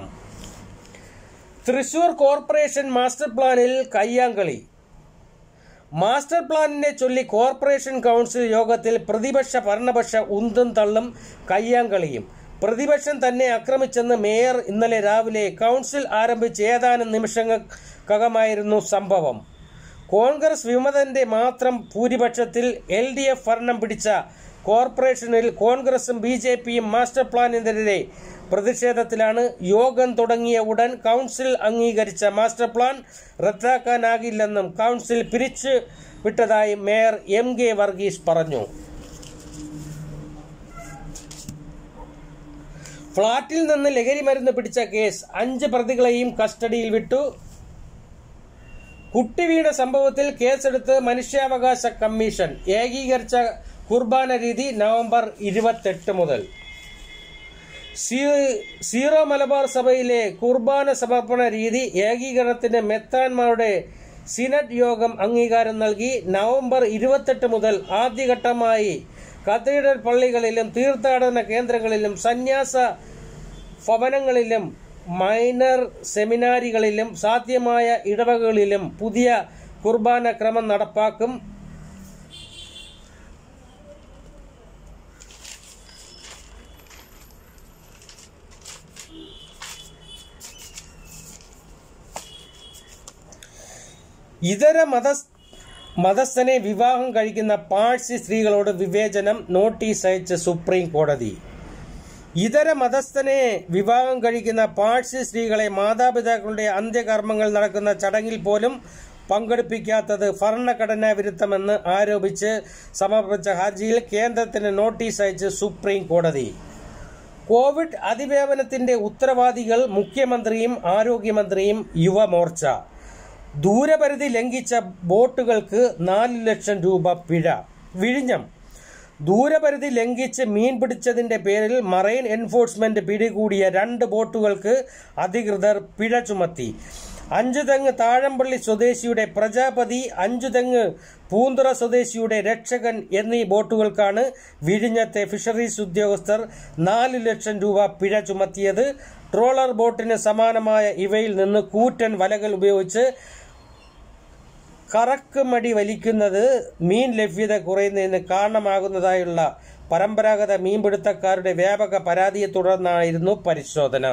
തൃശൂർ കോർപ്പറേഷൻ മാസ്റ്റർ പ്ലാനിൽ കയ്യാങ്കളി മാസ്റ്റർ പ്ലാനിനെ ചൊല്ലി കോർപ്പറേഷൻ കൗൺസിൽ യോഗത്തിൽ പ്രതിപക്ഷ ഭരണപക്ഷ ഉന്തും തള്ളും കയ്യാങ്കളിയും പ്രതിപക്ഷം തന്നെ ആക്രമിച്ചെന്ന് മേയർ ഇന്നലെ രാവിലെ കൗൺസിൽ ആരംഭിച്ച ഏതാനും നിമിഷങ്ങൾക്കകമായിരുന്നു സംഭവം കോൺഗ്രസ് വിമതന്റെ മാത്രം ഭൂരിപക്ഷത്തിൽ എൽ ഡി എഫ് ഭരണം പിടിച്ച കോർപ്പറേഷനിൽ കോൺഗ്രസും ബി ജെ പിയും മാസ്റ്റർ പ്ലാനിനെതിരെ പ്രതിഷേധത്തിലാണ് യോഗം തുടങ്ങിയ ഉടൻ കൗൺസിൽ അംഗീകരിച്ച മാസ്റ്റർ പ്ലാൻ റദ്ദാക്കാനാകില്ലെന്നും കൗൺസിൽ പിരിച്ചു വിട്ടതായി മേയർ എം കെ വർഗീസ് പറഞ്ഞു ഫ്ളാറ്റിൽ നിന്ന് ലഹരി മരുന്ന് പിടിച്ച കേസ് അഞ്ച് പ്രതികളെയും കസ്റ്റഡിയിൽ വിട്ടു കുട്ടി വീണ സംഭവത്തിൽ കേസെടുത്ത് മനുഷ്യാവകാശ കമ്മീഷൻ ഏകീകരിച്ച കുർബാന രീതി നവംബർ ഇരുപത്തെട്ട് മുതൽ സീ- സീറോ മലബാർ സഭയിലെ കുർബാന സമർപ്പണ രീതി ഏകീകരണത്തിന് മെത്താന്മാരുടെ സിനഡ് യോഗം അംഗീകാരം നൽകി നവംബർ ഇരുപത്തെട്ട് മുതൽ ആദ്യഘട്ടമായി കത്തീഡ്രൽ പള്ളികളിലും തീർത്ഥാടന കേന്ദ്രങ്ങളിലും സന്യാസ ഭവനങ്ങളിലും മൈനർ സെമിനാരികളിലും സാധ്യമായ ഇടവകളിലും പുതിയ കുർബാന ക്രമം നടപ്പാക്കും ഇതര മത മതസ്ഥനെ വിവാഹം കഴിക്കുന്ന പാഴ്സി സ്ത്രീകളോട് വിവേചനം നോട്ടീസ് അയച്ച് സുപ്രീം കോടതി ഇതര മതസ്ഥനെ വിവാഹം കഴിക്കുന്ന പാഴ്സി സ്ത്രീകളെ മാതാപിതാക്കളുടെ അന്ത്യകർമ്മങ്ങൾ നടക്കുന്ന ചടങ്ങിൽ പോലും പങ്കെടുപ്പിക്കാത്തത് ഭരണഘടനാ വിരുദ്ധമെന്ന് ആരോപിച്ച് സമർപ്പിച്ച ഹർജിയിൽ കേന്ദ്രത്തിന് നോട്ടീസ് അയച്ച് സുപ്രീം കോടതി കോവിഡ് അതിവേവനത്തിന്റെ ഉത്തരവാദികൾ മുഖ്യമന്ത്രിയും ആരോഗ്യമന്ത്രിയും യുവമോർച്ച ദൂരപരിധി ലംഘിച്ച ബോട്ടുകൾക്ക് നാല് ലക്ഷം രൂപ പിഴ വിഴിഞ്ഞം ദൂരപരിധി ലംഘിച്ച് മീൻ പിടിച്ചതിന്റെ പേരിൽ മറൈൻ എൻഫോഴ്സ്മെന്റ് പിടികൂടിയ രണ്ട് ബോട്ടുകൾക്ക് അധികൃതർ പിഴ ചുമത്തി അഞ്ചുതെങ്ങ് താഴമ്പള്ളി സ്വദേശിയുടെ പ്രജാപതി അഞ്ചുതെങ്ങ് പൂന്തുറ സ്വദേശിയുടെ രക്ഷകൻ എന്നീ ബോട്ടുകൾക്കാണ് വിഴിഞ്ഞത്തെ ഫിഷറീസ് ഉദ്യോഗസ്ഥർ നാല് ലക്ഷം രൂപ പിഴ ചുമത്തിയത് ട്രോളർ ബോട്ടിന് സമാനമായ ഇവയിൽ നിന്ന് കൂറ്റൻ വലകൾ ഉപയോഗിച്ച് കറക്ക് മടി വലിക്കുന്നത് മീൻ ലഭ്യത കുറയുന്നതിന് കാരണമാകുന്നതായുള്ള പരമ്പരാഗത മീൻപിടുത്തക്കാരുടെ വ്യാപക പരാതിയെ തുടർന്നായിരുന്നു പരിശോധന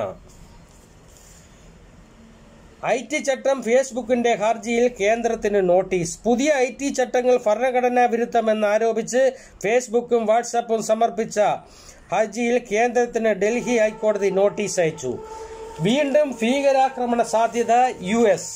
ഐ ടി ചട്ടം ഫേസ്ബുക്കിന്റെ ഹർജിയിൽ കേന്ദ്രത്തിന് നോട്ടീസ് പുതിയ ഐ ടി ചട്ടങ്ങൾ ഭരണഘടനാ വിരുദ്ധമെന്ന് ആരോപിച്ച് ഫേസ്ബുക്കും വാട്സാപ്പും സമർപ്പിച്ച ഹർജിയിൽ കേന്ദ്രത്തിന് ഡൽഹി ഹൈക്കോടതി നോട്ടീസ് അയച്ചു വീണ്ടും ഭീകരാക്രമണ സാധ്യത യു എസ്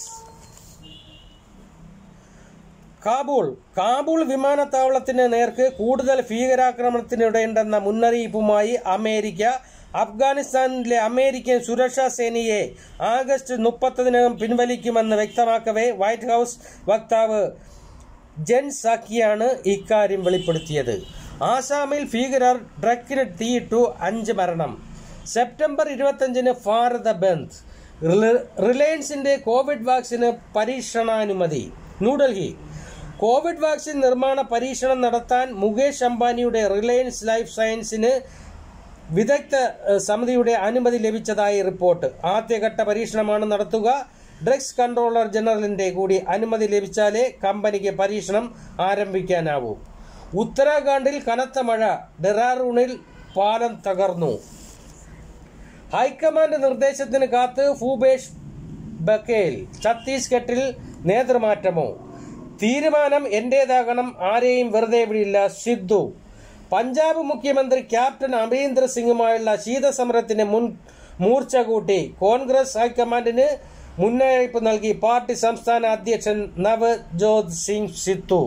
കാബൂൾ കാബൂൾ വിമാനത്താവളത്തിന് നേർക്ക് കൂടുതൽ ഭീകരാക്രമണത്തിനിടയുണ്ടെന്ന മുന്നറിയിപ്പുമായി അമേരിക്ക അഫ്ഗാനിസ്ഥാനിലെ അമേരിക്കൻ സുരക്ഷാ സേനയെ ആഗസ്റ്റ് മുപ്പത്തതിനകം പിൻവലിക്കുമെന്ന് വ്യക്തമാക്കവേ വൈറ്റ് ഹൌസ് വക്താവ് ജെൻ സാക്കിയാണ് ഇക്കാര്യം വെളിപ്പെടുത്തിയത് ആസാമിൽ ഭീകരർ ട്രക്കിന് തീയിട്ടു അഞ്ച് മരണം സെപ്റ്റംബർ ഇരുപത്തഞ്ചിന് ഭാരത ബന്ദ് റിലയൻസിന്റെ കോവിഡ് വാക്സിന് പരീക്ഷണാനുമതി ന്യൂഡൽഹി കോവിഡ് വാക്സിൻ നിർമ്മാണ പരീക്ഷണം നടത്താൻ മുകേഷ് അംബാനിയുടെ റിലയൻസ് ലൈഫ് സയൻസിന് വിദഗ്ധ ഏഹ്, സമിതിയുടെ അനുമതി ലഭിച്ചതായി റിപ്പോർട്ട് ആദ്യഘട്ട പരീക്ഷണമാണ് നടത്തുക ഡ്രഗ്സ് കൺട്രോളർ ജനറലിന്റെ കൂടി അനുമതി ലഭിച്ചാലേ കമ്പനിക്ക് പരീക്ഷണം ആരംഭിക്കാനാവൂ ഉത്തരാഖണ്ഡിൽ കനത്ത മഴ ഡെറാറൂണിൽ പാലം തകർന്നു ഹൈക്കമാൻഡ് നിർദ്ദേശത്തിന് കാത്ത് ഭൂപേഷ് ബക്കേൽ ഛത്തീസ്ഗഡിൽ നേതൃമാറ്റമോ തീരുമാനം എന്റേതാകണം ആരെയും വെറുതെ വിടില്ല സിദ്ധു പഞ്ചാബ് മുഖ്യമന്ത്രി ക്യാപ്റ്റൻ അമരീന്ദർ സിംഗുമായുള്ള ശീതസമരത്തിന് മുൻ മൂർച്ച കൂട്ടി കോൺഗ്രസ് ഹൈക്കമാൻഡിന് മുന്നറിയിപ്പ് നൽകി പാർട്ടി സംസ്ഥാന അധ്യക്ഷൻ നവജോത് സിംഗ് സിദ്ധു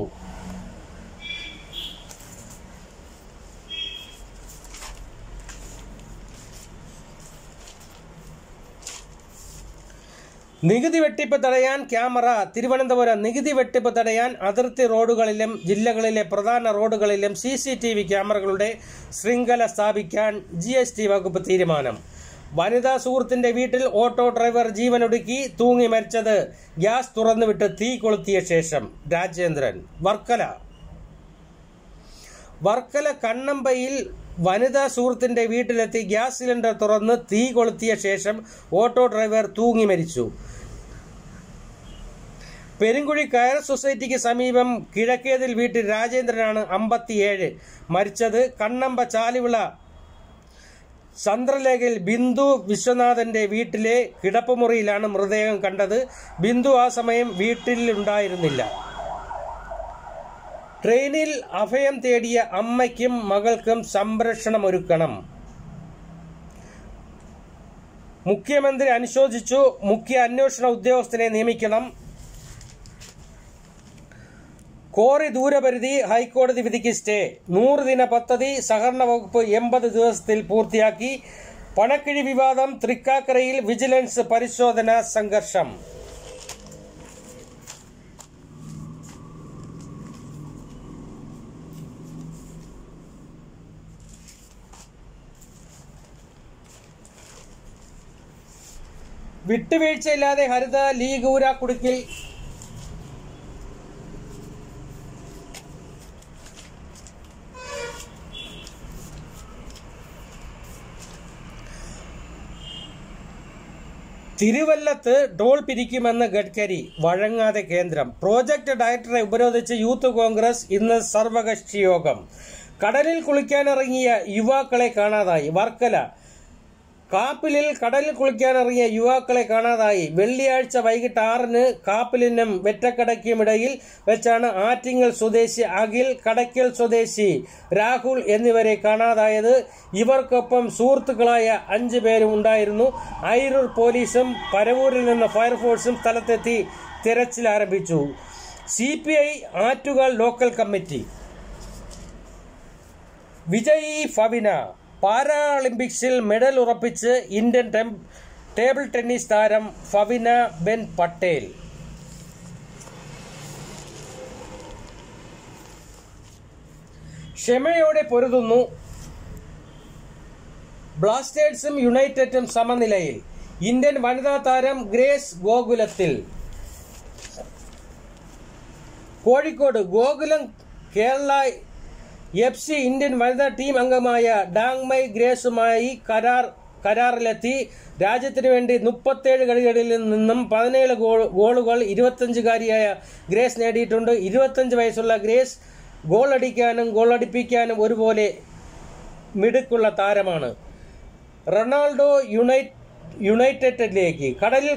നികുതി വെട്ടിപ്പ് തടയാൻ ക്യാമറ തിരുവനന്തപുരം നികുതി വെട്ടിപ്പ് തടയാൻ അതിർത്തി റോഡുകളിലും ജില്ലകളിലെ പ്രധാന റോഡുകളിലും സി സി ടി വി ക്യാമറകളുടെ ശൃംഖല സ്ഥാപിക്കാൻ ജി എസ് ടി വകുപ്പ് തീരുമാനം വനിതാ സുഹൃത്തിന്റെ വീട്ടിൽ ഓട്ടോ ഡ്രൈവർ ജീവനൊടുക്കി തൂങ്ങി മരിച്ചത് ഗ്യാസ് തുറന്നുവിട്ട് തീ കൊളുത്തിയ ശേഷം രാജേന്ദ്രൻ വർക്കല വർക്കല കണ്ണമ്പയിൽ വനിതാ സുഹൃത്തിന്റെ വീട്ടിലെത്തി ഗ്യാസ് സിലിണ്ടർ തുറന്ന് തീ കൊളുത്തിയ ശേഷം ഓട്ടോ ഡ്രൈവർ തൂങ്ങി മരിച്ചു പെരുങ്കുഴി കയർ സൊസൈറ്റിക്ക് സമീപം കിഴക്കേതിൽ വീട്ടിൽ രാജേന്ദ്രനാണ് അമ്പത്തിയേഴ് മരിച്ചത് കണ്ണമ്പ ചാലിവിള ചന്ദ്രലേഖയിൽ ബിന്ദു വിശ്വനാഥന്റെ വീട്ടിലെ കിടപ്പുമുറിയിലാണ് മൃതദേഹം കണ്ടത് ബിന്ദു ആ സമയം വീട്ടിലുണ്ടായിരുന്നില്ല ട്രെയിനിൽ അഭയം തേടിയ അമ്മയ്ക്കും മകൾക്കും സംരക്ഷണമൊരുക്കണം മുഖ്യമന്ത്രി അനുശോചിച്ചു മുഖ്യ അന്വേഷണ ഉദ്യോഗസ്ഥനെ നിയമിക്കണം കോറി ദൂരപരിധി ഹൈക്കോടതി വിധിക്ക് സ്റ്റേ നൂറ് ദിന പദ്ധതി സഹകരണ വകുപ്പ് എൺപത് ദിവസത്തിൽ പൂർത്തിയാക്കി പണക്കിഴി വിവാദം തൃക്കാക്കരയിൽ വിജിലൻസ് പരിശോധന സംഘർഷം വിട്ടുവീഴ്ചയില്ലാതെ ഹരിത ലീഗ് ഊരാക്കുടുക്കിൽ തിരുവല്ലത്ത് ഡോൾ പിരിക്കുമെന്ന് ഗഡ്കരി വഴങ്ങാതെ കേന്ദ്രം പ്രോജക്ട് ഡയറക്ടറെ ഉപരോധിച്ച് യൂത്ത് കോൺഗ്രസ് ഇന്ന് സർവകക്ഷി യോഗം കടലിൽ കുളിക്കാനിറങ്ങിയ യുവാക്കളെ കാണാതായി വർക്കല കാപ്പിലിൽ കടലിൽ കുളിക്കാനിറങ്ങിയ യുവാക്കളെ കാണാതായി വെള്ളിയാഴ്ച വൈകിട്ട് ആറിന് കാപ്പിലിനും വെറ്റക്കടയ്ക്കും ഇടയിൽ വെച്ചാണ് ആറ്റിങ്ങൽ സ്വദേശി അഖിൽ കടയ്ക്കൽ സ്വദേശി രാഹുൽ എന്നിവരെ കാണാതായത് ഇവർക്കൊപ്പം സുഹൃത്തുക്കളായ അഞ്ചു പേരും ഉണ്ടായിരുന്നു ഐരൂർ പോലീസും പരവൂരിൽ നിന്ന് ഫയർഫോഴ്സും സ്ഥലത്തെത്തി തിരച്ചിൽ ആരംഭിച്ചു C P I Attukal local committee വിജയി ഫവിന പാരാളിമ്പിക്സിൽ മെഡൽ ഉറപ്പിച്ച് ഇന്ത്യൻ ടെം- ടേബിൾ ടെന്നീസ് താരം ഫവിന ബെൻ പട്ടേൽ ക്ഷമയോടെ പൊരുതുന്നു ബ്ലാസ്റ്റേഴ്സും യുണൈറ്റഡും സമനിലയിൽ ഇന്ത്യൻ വനിതാ താരം ഗ്രേസ് ഗോകുലത്തിൽ Kozhikode Gokulam Kerala F C Indian വനിതാ ടീം അംഗമായ ഡാങ്മൈ ഗ്രേസുമായി കരാർ കരാറിലെത്തി രാജ്യത്തിന് വേണ്ടി മുപ്പത്തേഴ് കളികളിൽ നിന്നും പതിനേഴ് ഗോൾ ഗോളുകൾ ഇരുപത്തഞ്ചുകാരിയായ ഗ്രേസ് നേടിയിട്ടുണ്ട് ഇരുപത്തഞ്ച് വയസ്സുള്ള ഗ്രേസ് ഗോൾ അടിക്കാനും ഗോൾ അടിപ്പിക്കാനും ഒരുപോലെ മിടുക്കുള്ള താരമാണ് റൊണാൾഡോ യുണൈ യുണൈറ്റഡിലേക്ക് കടലിൽ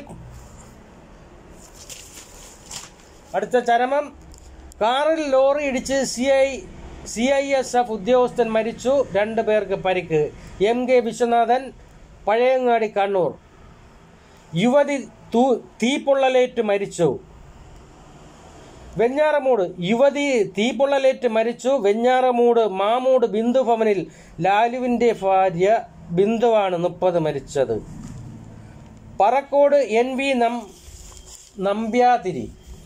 അടുത്ത ചരമം കാറിൽ ലോറി ഇടിച്ച് C I C I S F ഉദ്യോഗസ്ഥൻ മരിച്ചു രണ്ടു പേർക്ക് പരിക്ക് എം കെ വിശ്വനാഥൻ പഴയങ്ങാടി കണ്ണൂർ യുവതി തൂ തീപ്പൊള്ളലേറ്റ് മരിച്ചു വെഞ്ഞാറമൂട് യുവതി തീപ്പൊള്ളലേറ്റ് മരിച്ചു വെഞ്ഞാറമൂട് മാമൂട് ബിന്ദു ഭവനിൽ ലാലുവിന്റെ ഭാര്യ ബിന്ദുവാണ് മുപ്പത് മരിച്ചത് പറക്കോട് എൻ വി നം നമ്പ്യാതിരി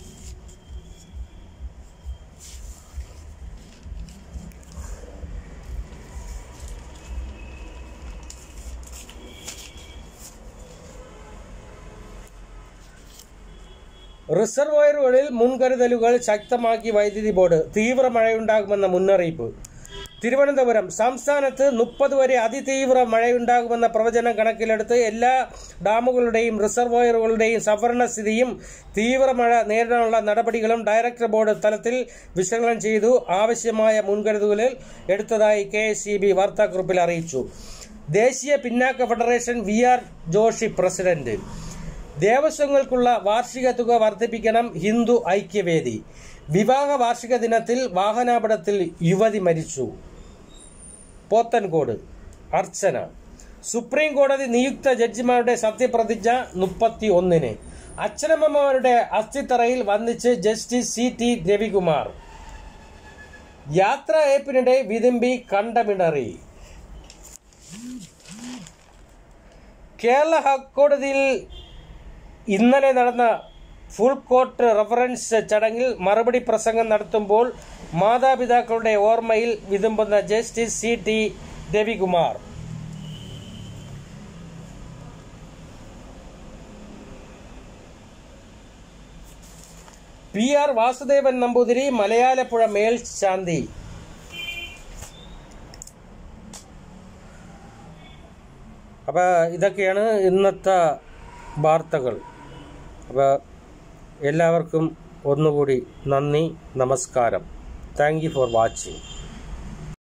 റിസർവോയറുകളിൽ മുൻകരുതലുകൾ ശക്തമാക്കി വൈദ്യുതി ബോർഡ് തീവ്ര മഴയുണ്ടാകുമെന്ന മുന്നറിയിപ്പ് തിരുവനന്തപുരം സംസ്ഥാനത്ത് മുപ്പത് വരെ അതിതീവ്ര മഴയുണ്ടാകുമെന്ന പ്രവചനം കണക്കിലെടുത്ത് എല്ലാ ഡാമുകളുടെയും റിസർവോയറുകളുടെയും സംഭരണ സ്ഥിതിയും തീവ്ര മഴ നേരിടാനുള്ള നടപടികളും ഡയറക്ടർ ബോർഡ് തലത്തിൽ വിശകലനം ചെയ്തു ആവശ്യമായ മുൻകരുതലുകൾ എടുത്തതായി കെ എസ് ഇ ബി വാർത്താക്കുറിപ്പിൽ അറിയിച്ചു ദേശീയ പിന്നാക്ക federation V R Joshi president ദേവസ്വങ്ങൾക്കുള്ള വാർഷിക തുക വർദ്ധിപ്പിക്കണം ഹിന്ദു ഐക്യവേദി വിവാഹ വാർഷിക ദിനത്തിൽ വാഹനാപകടത്തിൽ യുവതി മരിച്ചു പോത്തൻകോട് അർച്ചന സുപ്രീം കോടതി നിയുക്ത ജഡ്ജിമാരുടെ സത്യപ്രതിജ്ഞ മുപ്പത്തി ഒന്നിന് അച്ഛനമ്മമാരുടെ അസ്ഥിത്തറയിൽ വന്നിച്ച് ജസ്റ്റിസ് സി ടി രവികുമാർ യാത്രാ ഏപ്പിനിടെ വിതുമ്പി കണ്ടമിടറി കേരള ഹൈക്കോടതിയിൽ ഇന്നലെ നടന്ന ഫുൾ കോർട്ട് റഫറൻസ് ചടങ്ങിൽ മറുപടി പ്രസംഗം നടത്തുമ്പോൾ മാതാപിതാക്കളുടെ ഓർമ്മയിൽ വിതുമ്പുന്ന Justice C T Ravikumar P R Vasudevan Namboothiri Malayalappuzha മേൽശാന്തി അപ്പോൾ ഇതൊക്കെയാണ് ഇന്നത്തെ വാർത്തകൾ അപ്പോൾ എല്ലാവർക്കും ഒന്നുകൂടി നന്ദി നമസ്കാരം താങ്ക് യു ഫോർ വാച്ചിങ്